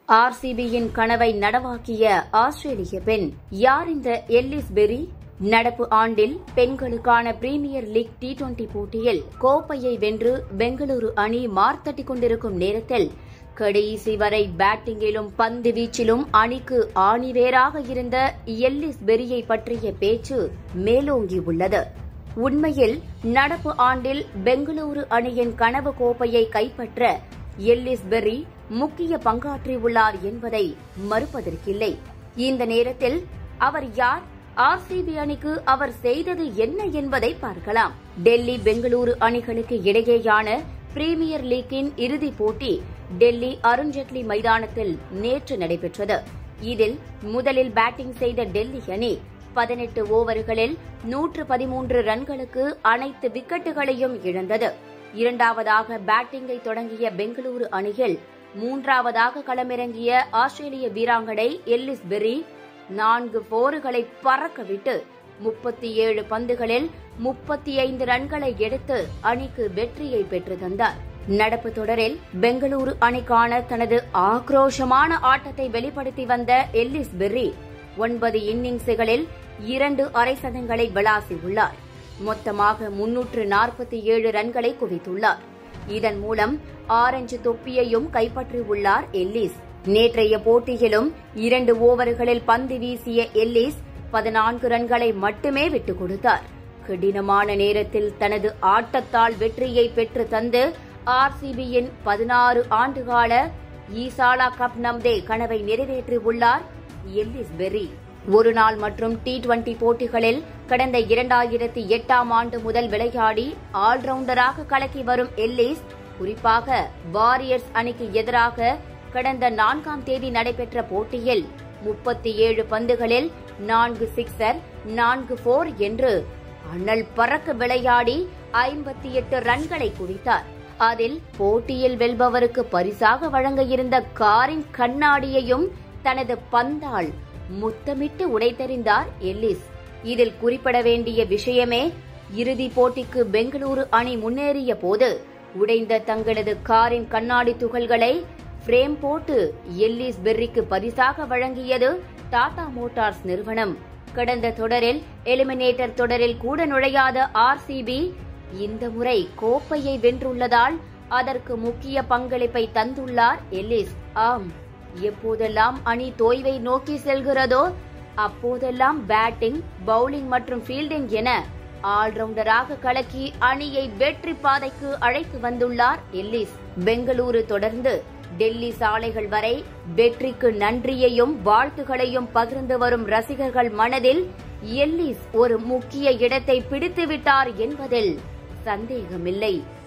ஆர்சிபியின் கனவை நனவாக்கிய ஆஸ்திரேலிய பெண் யார் இந்த எல்லிஸ் பெரி நடப்பு ஆண்டில் பெண்களுக்கான பிரீமியர் லீக் டி டுவெண்டி போட்டியில் கோப்பையை வென்று பெங்களூரு அணி மார்த்தட்டிக் கொண்டிருக்கும் நேரத்தில் கடைசி வரை பேட்டிங்கிலும் பந்து வீச்சிலும் அணிக்கு ஆணிவேராக இருந்த எல்லிஸ் பெரியை பற்றிய பேச்சு மேலோங்கியுள்ளது உண்மையில் நடப்பு ஆண்டில் பெங்களூரு அணியின் கனவு கோப்பையை கைப்பற்ற எல்லிஸ் பெர்ரி முக்கிய பங்காற்றியுள்ளார் என்பதை மறுப்பதற்கில்லை இந்த நேரத்தில் அவர் யார் ஆர்சிபி அணிக்கு அவர் செய்தது என்ன என்பதை பார்க்கலாம் டெல்லி பெங்களூரு அணிகளுக்கு இடையேயான பிரீமியர் லீக்கின் இறுதிப் போட்டி டெல்லி அருண்ஜேட்லி மைதானத்தில் நேற்று நடைபெற்றது இதில் முதலில் பேட்டிங் செய்த டெல்லி அணி பதினெட்டு ஓவர்களில் நூற்று பதிமூன்று ரன்களுக்கு அனைத்து விக்கெட்டுகளையும் இழந்தது இரண்டாவதாக பேட்டிங்கை தொடங்கிய பெங்களூரு அணியில் மூன்றாவதாக களமிறங்கிய ஆஸ்திரேலிய வீராங்கனை எல்லிஸ் பெர்ரி நான்கு போர்களை பறக்கவிட்டு முப்பத்தி ஏழு பந்துகளில் முப்பத்தி ஐந்து ரன்களை எடுத்து அணிக்கு வெற்றியை பெற்று தந்தார் நடப்பு தொடரில் பெங்களூரு அணிக்கான தனது ஆக்ரோஷமான ஆட்டத்தை வெளிப்படுத்தி வந்த எல்லிஸ் பெர்ரி ஒன்பது இன்னிங்ஸுகளில் இரண்டு அரை சதங்களை விளாசியுள்ளார் மொத்தமாக முன்னூற்று நாற்பத்தி ஏழு ரன்களை குவித்துள்ளார் இதன் மூலம் ஆரஞ்சு தொப்பியையும் கைப்பற்றியுள்ளார் எல்லிஸ் நேற்றைய போட்டியிலும் இரண்டு ஓவர்களில் பந்து வீசிய எல்லிஸ் பதினான்கு ரன்களை மட்டுமே விட்டுக் கொடுத்தார் கடினமான நேரத்தில் தனது ஆட்டத்தால் வெற்றியை பெற்று தந்து ஆர்சிபியின் பதினாறு ஆண்டுகால ஈசாலா கப் நம்தே கனவை நிறைவேற்றியுள்ளார் எல்லிஸ் பெர்ரி ஒருநாள் மற்றும் டி டுவெண்டி போட்டிகளில் கடந்த இரண்டாயிரத்தி எட்டாம் ஆண்டு முதல் விளையாடி ஆல்ரவுண்டராக கலக்கி வரும் எல்லிஸ் குறிப்பாக வாரியர்ஸ் அணிக்கு எதிராக கடந்த நான்காம் தேதி நடைபெற்ற போட்டியில் முப்பத்தி ஏழு பந்துகளில் நான்கு சிக்ஸர் நான்கு போர் என்று அனல் பறக்க விளையாடி ஐம்பத்தி எட்டு ரன்களை குவித்தார் அதில் போட்டியில் வெல்பவருக்கு பரிசாக வழங்க இருந்த காரின் கண்ணாடியையும் தனது பந்தால் முத்தமிட்டு உடைத்தெறிந்தார் எல்லிஸ் இதில் குறிப்பிட வேண்டிய விஷயமே இறுதிப் போட்டிக்கு பெங்களூரு அணி முன்னேறிய போது உடைந்த தங்களது காரின் கண்ணாடி துகள்களை பிரேம் போட்டு எல்லிஸ் பெர்ரிக்கு பரிசாக வழங்கியது டாடா மோட்டார்ஸ் நிறுவனம் கடந்த தொடரில் எலிமினேட்டர் தொடரில் கூட நுழையாத ஆர்சிபி இந்த முறை கோப்பையை வென்றுள்ளதால் அதற்கு முக்கிய பங்களிப்பை தந்துள்ளார் எல்லிஸ் ஆம் எப்போதெல்லாம் அணி தோய்வை நோக்கி செல்கிறதோ அப்போதெல்லாம் பேட்டிங் பவுலிங் மற்றும் ஃபீல்டிங் என ஆல்ரவுண்டராக கலக்கி அணியை வெற்றி பாதைக்கு அழைத்து வந்துள்ளார் எல்லிஸ் பெங்களூரு தொடர்ந்து டெல்லி சாலைகள் வரை வெற்றிக்கு நன்றியையும் வாழ்த்துகளையும் பகிர்ந்து வரும் ரசிகர்கள் மனதில் எல்லிஸ் ஒரு முக்கிய இடத்தை பிடித்துவிட்டார் என்பதில் சந்தேகமில்லை